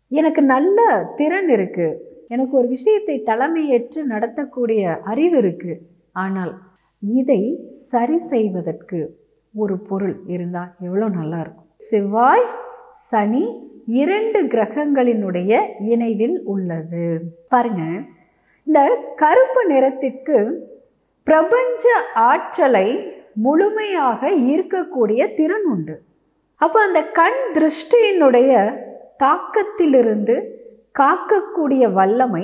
எனக்கு நல்ல திறன் இருக்கு எனக்கு ஒரு விஷயத்தை தலைமையேற்று நடத்தக்கூடிய அறிவு இருக்கு ஆனால் இதை சரி செய்வதற்கு ஒரு பொருள் இருந்தால் எவ்வளோ நல்லா இருக்கும் செவ்வாய் சனி இரண்டு கிரகங்களினுடைய இணைவில் உள்ளது பாருங்க இந்த கருப்பு நிறத்திற்கு பிரபஞ்ச ஆற்றலை முழுமையாக ஈர்க்கக்கூடிய திறன் உண்டு அப்போ அந்த கண் திருஷ்டியினுடைய தாக்கத்திலிருந்து காக்கக்கூடிய வல்லமை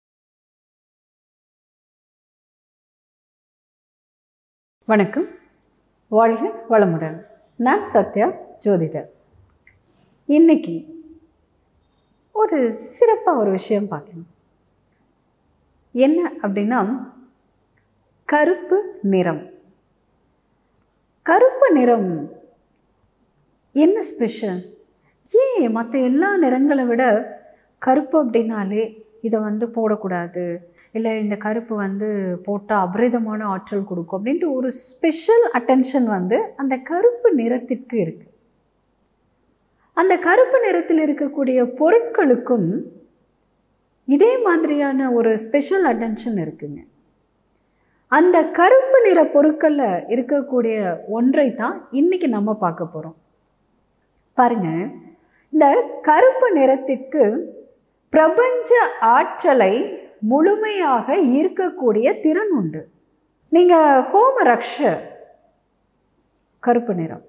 வணக்கம் வாழ்க வளமுடன் நான் சத்யா ஜோதிடர் இன்னைக்கு ஒரு சிறப்பாக ஒரு விஷயம் பார்க்கணும் என்ன அப்படின்னா கருப்பு நிறம் கருப்பு நிறம் என்ன ஸ்பெஷல் ஏன் மற்ற எல்லா நிறங்களை விட கருப்பு அப்படின்னாலே இதை வந்து போடக்கூடாது இல்லை இந்த கருப்பு வந்து போட்டால் அபரிதமான ஆற்றல் கொடுக்கும் அப்படின்ட்டு ஒரு ஸ்பெஷல் அட்டென்ஷன் வந்து அந்த கருப்பு நிறத்திற்கு இருக்குது அந்த கருப்பு நிறத்தில் இருக்கக்கூடிய பொருட்களுக்கும் இதே மாதிரியான ஒரு ஸ்பெஷல் அட்டென்ஷன் இருக்குங்க அந்த கருப்பு நிற பொருட்களில் இருக்கக்கூடிய ஒன்றை தான் இன்னைக்கு நம்ம பார்க்க போகிறோம் பாருங்க இந்த கருப்பு நிறத்திற்கு பிரபஞ்ச ஆற்றலை முழுமையாக ஈர்க்கக்கூடிய திறன் உண்டு நீங்கள் ஹோம ரக்ஷ கருப்பு நிறம்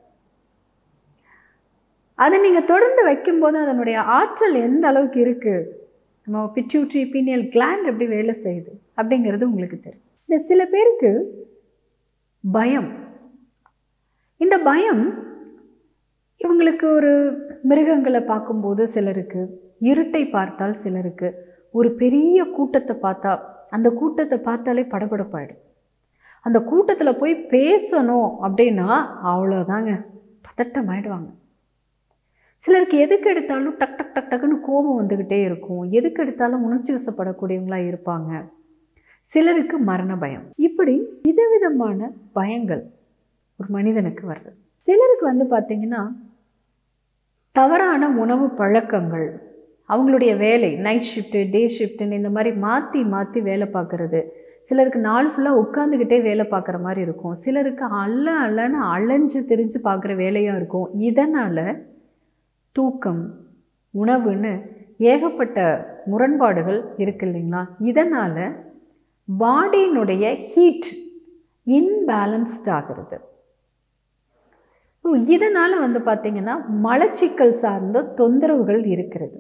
அதை நீங்கள் தொடர்ந்து வைக்கும்போது அதனுடைய ஆற்றல் எந்த அளவுக்கு இருக்குது நம்ம பிட்யூட்ரி பீனியல் கிளாண்ட் எப்படி வேலை செய்யுது அப்படிங்கிறது உங்களுக்கு தெரியும் இந்த சில பேருக்கு பயம் இந்த பயம் இவங்களுக்கு ஒரு மிருகங்களை பார்க்கும்போது சிலருக்கு இருட்டை பார்த்தால் சிலருக்கு ஒரு பெரிய கூட்டத்தை பார்த்தா அந்த கூட்டத்தை பார்த்தாலே படபடப்பாயிடும் அந்த கூட்டத்தில் போய் பேசணும் அப்படின்னா அவ்வளோதாங்க பதட்டமாயிடுவாங்க சிலருக்கு எதுக்கு எடுத்தாலும் டக் டக் டக் டக்குன்னு கோபம் வந்துக்கிட்டே இருக்கும் எதுக்கு எடுத்தாலும் உணர்ச்சி வசப்படக்கூடியவங்களாக இருப்பாங்க சிலருக்கு மரண பயம் இப்படி விதவிதமான பயங்கள் ஒரு மனிதனுக்கு வருது சிலருக்கு வந்து பார்த்திங்கன்னா தவறான உணவு பழக்கங்கள் அவங்களுடைய வேலை நைட் ஷிஃப்ட்டு டே ஷிஃப்ட்டுன்னு இந்த மாதிரி மாற்றி மாற்றி வேலை பார்க்குறது சிலருக்கு நாள் ஃபுல்லாக உட்காந்துக்கிட்டே வேலை பார்க்குற மாதிரி இருக்கும் சிலருக்கு அல்ல அல்லன்னு அலைஞ்சு திரிஞ்சு பார்க்குற வேலையாக இருக்கும் இதனால் தூக்கம் உணவுன்னு ஏகப்பட்ட முரண்பாடுகள் இருக்கு இல்லைங்களா இதனால் பாடியினுடைய ஹீட் இன்பேலன்ஸ்ட் ஆகிறது இதனால் வந்து பார்த்திங்கன்னா மலச்சிக்கல் சார்ந்த தொந்தரவுகள் இருக்கிறது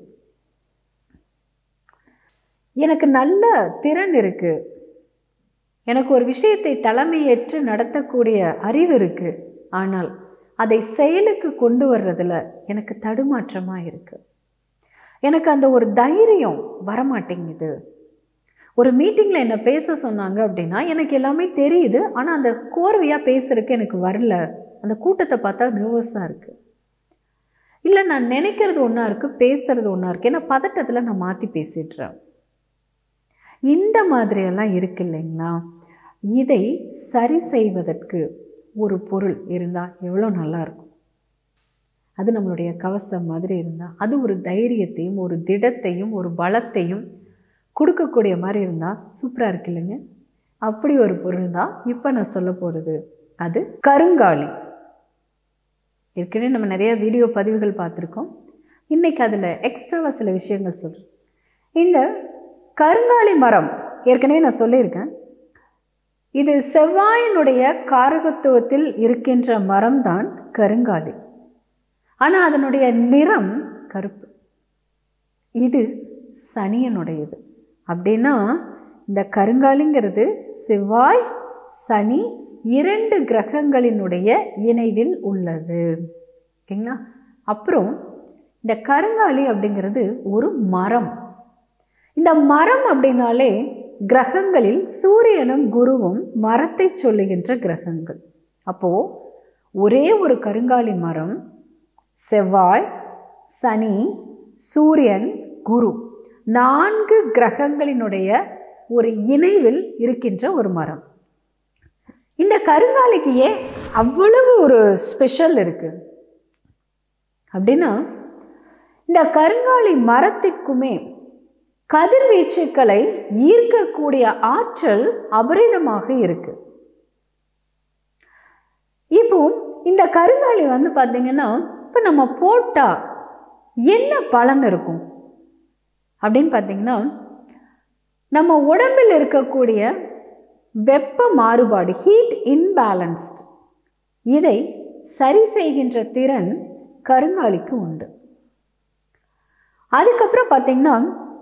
எனக்கு நல்ல திறன் இருக்குது எனக்கு ஒரு விஷயத்தை தலைமையேற்று நடத்தக்கூடிய அறிவு இருக்குது ஆனால் அதை செயலுக்கு கொண்டு வர்றதில் எனக்கு தடுமாற்றமாக இருக்குது எனக்கு அந்த ஒரு தைரியம் வரமாட்டேங்குது ஒரு மீட்டிங்கில் என்னை பேச சொன்னாங்க அப்படின்னா எனக்கு எல்லாமே தெரியுது ஆனால் அந்த கோர்வையாக பேசுறதுக்கு எனக்கு வரல அந்த கூட்டத்தை பார்த்தா நர்வஸாக இருக்குது இல்லை நான் நினைக்கிறது ஒன்றா இருக்குது பேசுறது ஒன்றா இருக்குது ஏன்னா பதட்டத்தில் நான் மாற்றி பேசிடுறேன் இந்த மாதிரியெல்லாம் இருக்கு இல்லைங்களா இதை சரி செய்வதற்கு ஒரு பொருள் இருந்தால் எவ்வளோ நல்லாயிருக்கும் அது நம்மளுடைய கவசம் மாதிரி இருந்தால் அது ஒரு தைரியத்தையும் ஒரு திடத்தையும் ஒரு பலத்தையும் கொடுக்கக்கூடிய மாதிரி இருந்தால் சூப்பராக இருக்கு இல்லைங்க அப்படி ஒரு பொருள் தான் இப்போ நான் சொல்ல போகிறது அது கருங்காலி ஏற்கனவே நம்ம நிறைய வீடியோ பதிவுகள் பார்த்துருக்கோம் இன்றைக்கி அதில் எக்ஸ்ட்ராவாக சில விஷயங்கள் சொல்கிறேன் இந்த கருங்காலி மரம் ஏற்கனவே நான் சொல்லியிருக்கேன் இது செவ்வாயினுடைய காரகத்துவத்தில் இருக்கின்ற மரம்தான் கருங்காலி ஆனால் அதனுடைய நிறம் கருப்பு இது சனியனுடையது அப்படின்னா இந்த கருங்காலிங்கிறது செவ்வாய் சனி இரண்டு கிரகங்களினுடைய இணைவில் உள்ளது ஓகேங்களா அப்புறம் இந்த கருங்காலி அப்படிங்கிறது ஒரு மரம் இந்த மரம் அப்படின்னாலே கிரகங்களில் சூரியனும் குருவும் மரத்தை சொல்லுகின்ற கிரகங்கள் அப்போது ஒரே ஒரு கருங்காலி மரம் செவ்வாய் சனி சூரியன் குரு நான்கு கிரகங்களினுடைய ஒரு இணைவில் இருக்கின்ற ஒரு மரம் இந்த கருங்காலிக்கு ஏன் அவ்வளவு ஒரு ஸ்பெஷல் இருக்குது அப்படின்னா இந்த கருங்காலி மரத்திற்குமே கதிர்வீச்சுக்களை ஈர்க்கக்கூடிய ஆற்றல் அபரிதமாக இருக்கு இப்போ இந்த கருங்காலி வந்து பார்த்தீங்கன்னா இப்போ நம்ம போட்டால் என்ன பலன் இருக்கும் அப்படின்னு பார்த்தீங்கன்னா நம்ம உடம்பில் இருக்கக்கூடிய வெப்ப மாறுபாடு ஹீட் இன்பேலன்ஸ்ட் இதை சரி செய்கின்ற திறன் கருங்காலிக்கு உண்டு அதுக்கப்புறம் பார்த்தீங்கன்னா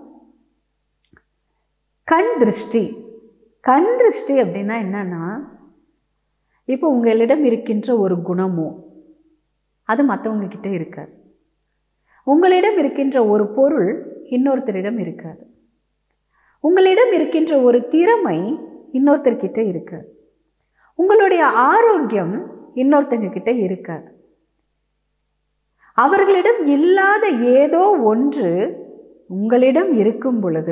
கண் திருஷ்டி கண் திருஷ்டி அப்படின்னா என்னன்னா இப்போ உங்களிடம் இருக்கின்ற ஒரு குணமோ அது மற்றவங்க கிட்ட இருக்காது உங்களிடம் இருக்கின்ற ஒரு பொருள் இன்னொருத்தரிடம் இருக்காது உங்களிடம் இருக்கின்ற ஒரு திறமை இன்னொருத்தர்கிட்ட இருக்காது உங்களுடைய ஆரோக்கியம் இன்னொருத்தங்க கிட்ட இருக்காது அவர்களிடம் இல்லாத ஏதோ ஒன்று உங்களிடம் இருக்கும் பொழுது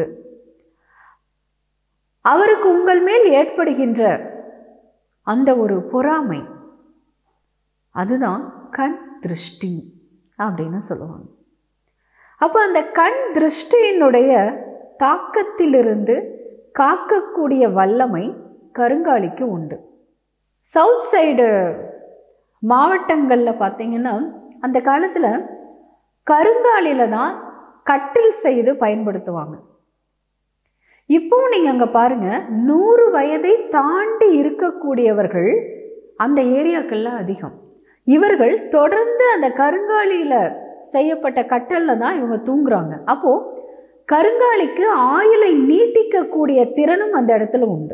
அவருக்கு உங்கள் மேல் ஏற்படுகின்ற அந்த ஒரு பொறாமை அதுதான் கண் திருஷ்டி அப்படின்னு சொல்லுவாங்க அப்போ அந்த கண் திருஷ்டியினுடைய தாக்கத்திலிருந்து காக்கக்கூடிய வல்லமை கருங்காலிக்கு உண்டு சவுத் சைடு மாவட்டங்களில் பார்த்தீங்கன்னா அந்த காலத்தில் கருங்காலியில் தான் கட்டில் செய்து பயன்படுத்துவாங்க இப்போவும் நீங்கள் அங்கே பாருங்கள் நூறு வயதை தாண்டி இருக்கக்கூடியவர்கள் அந்த ஏரியாக்களில் அதிகம் இவர்கள் தொடர்ந்து அந்த கருங்காலியில் செய்யப்பட்ட கட்டலில் தான் இவங்க தூங்குறாங்க அப்போது கருங்காலிக்கு ஆயுளை நீட்டிக்கக்கூடிய திறனும் அந்த இடத்துல உண்டு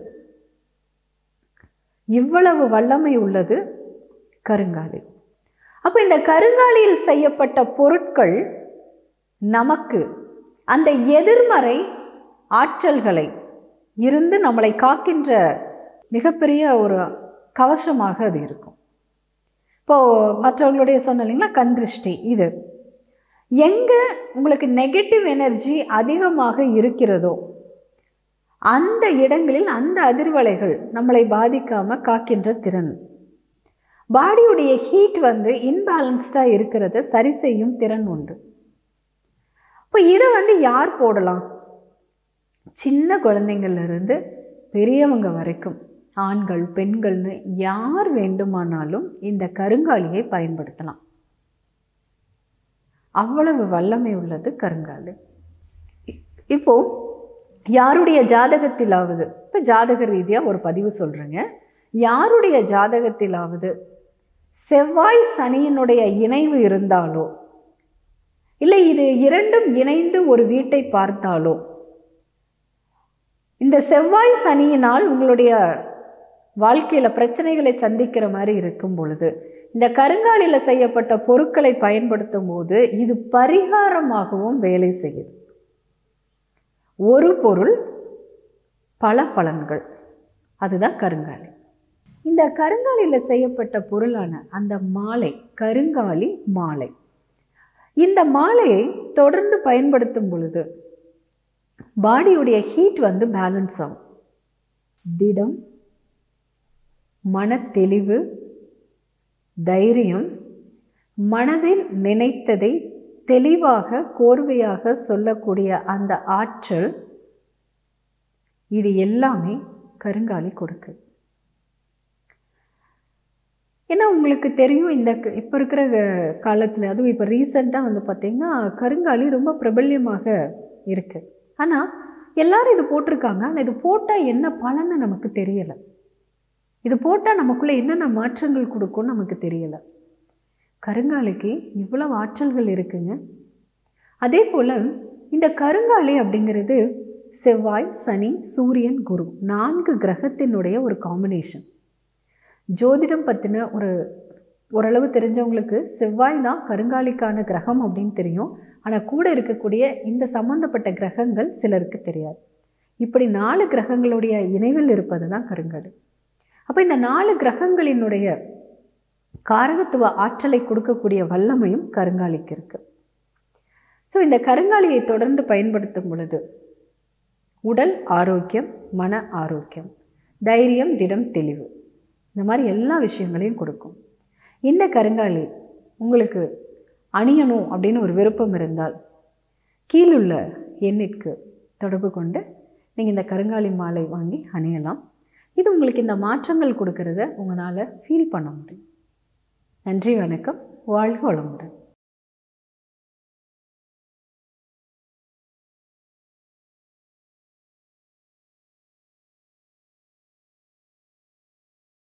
இவ்வளவு வல்லமை உள்ளது கருங்காலி அப்போ இந்த கருங்காலியில் செய்யப்பட்ட பொருட்கள் நமக்கு அந்த எதிர்மறை ஆற்றல்களை இருந்து நம்மளை காக்கின்ற மிகப்பெரிய ஒரு கவசமாக அது இருக்கும் இப்போது மற்றவங்களுடைய சொன்ன இல்லைங்களா கண் திருஷ்டி இது எங்கே உங்களுக்கு நெகட்டிவ் எனர்ஜி அதிகமாக இருக்கிறதோ அந்த இடங்களில் அந்த அதிர்வலைகள் நம்மளை பாதிக்காமல் காக்கின்ற திறன் பாடியுடைய ஹீட் வந்து இன்பேலன்ஸ்டாக இருக்கிறத சரி செய்யும் திறன் உண்டு இப்போ இதை வந்து யார் போடலாம் சின்ன குழந்தைங்கள்லேருந்து பெரியவங்க வரைக்கும் ஆண்கள் பெண்கள்னு யார் வேண்டுமானாலும் இந்த கருங்காலியை பயன்படுத்தலாம் அவ்வளவு வல்லமை உள்ளது கருங்காலி இப்போ யாருடைய ஜாதகத்திலாவது இப்போ ஜாதக ரீதியாக ஒரு பதிவு சொல்கிறேங்க யாருடைய ஜாதகத்திலாவது செவ்வாய் சனியினுடைய இணைவு இருந்தாலோ இல்லை இது இரண்டும் இணைந்து ஒரு வீட்டை பார்த்தாலோ இந்த செவ்வாய் சனியினால் உங்களுடைய வாழ்க்கையில் பிரச்சனைகளை சந்திக்கிற மாதிரி இருக்கும் பொழுது இந்த கருங்காலியில் செய்யப்பட்ட பொருட்களை பயன்படுத்தும் போது இது பரிகாரமாகவும் வேலை செய்யுது ஒரு பொருள் பல பலன்கள் அதுதான் கருங்காலி இந்த கருங்காலியில் செய்யப்பட்ட பொருளான அந்த மாலை கருங்காலி மாலை இந்த மாலையை தொடர்ந்து பயன்படுத்தும் பொழுது பாடியுடைய ஹீட் வந்து பேலன்ஸ் ஆகும் திடம் மனத்தெளிவு தைரியம் மனதில் நினைத்ததை தெளிவாக கோர்வையாக சொல்லக்கூடிய அந்த ஆற்றல் இது எல்லாமே கருங்காலி கொடுக்குது ஏன்னா உங்களுக்கு தெரியும் இந்த இப்போ இருக்கிற காலத்தில் அதுவும் இப்போ ரீசெண்டாக வந்து பார்த்திங்கன்னா கருங்காலி ரொம்ப பிரபல்யமாக இருக்குது ஆனால் எல்லாரும் இது போட்டிருக்காங்க ஆனால் இது போட்டால் என்ன பலன்னு நமக்கு தெரியலை இது போட்டால் நமக்குள்ளே என்னென்ன மாற்றங்கள் கொடுக்கும்னு நமக்கு தெரியலை கருங்காலிக்கு இவ்வளவு ஆற்றல்கள் இருக்குங்க அதே போல் இந்த கருங்காலி அப்படிங்கிறது செவ்வாய் சனி சூரியன் குரு நான்கு கிரகத்தினுடைய ஒரு காம்பினேஷன் ஜோதிடம் பற்றின ஒரு ஓரளவு தெரிஞ்சவங்களுக்கு செவ்வாய் தான் கருங்காலிக்கான கிரகம் அப்படின்னு தெரியும் ஆனால் கூட இருக்கக்கூடிய இந்த சம்பந்தப்பட்ட கிரகங்கள் சிலருக்கு தெரியாது இப்படி நாலு கிரகங்களுடைய இணைவில் இருப்பது தான் கருங்காலி அப்போ இந்த நாலு கிரகங்களினுடைய காரகத்துவ ஆற்றலை கொடுக்கக்கூடிய வல்லமையும் கருங்காலிக்கு இருக்குது ஸோ இந்த கருங்காலியை தொடர்ந்து பயன்படுத்தும் பொழுது உடல் ஆரோக்கியம் மன ஆரோக்கியம் தைரியம் திடம் தெளிவு இந்த மாதிரி எல்லா விஷயங்களையும் கொடுக்கும் இந்த கருங்காலி உங்களுக்கு அணியணும் அப்படின்னு ஒரு விருப்பம் இருந்தால் கீழுள்ள எண்ணிற்கு தொடர்பு கொண்டு நீங்கள் இந்த கருங்காலி மாலை வாங்கி அணியலாம் இது உங்களுக்கு இந்த மாற்றங்கள் கொடுக்கறத உங்களால் ஃபீல் பண்ண முடியும் நன்றி வணக்கம் வாழ்க வளமுடன்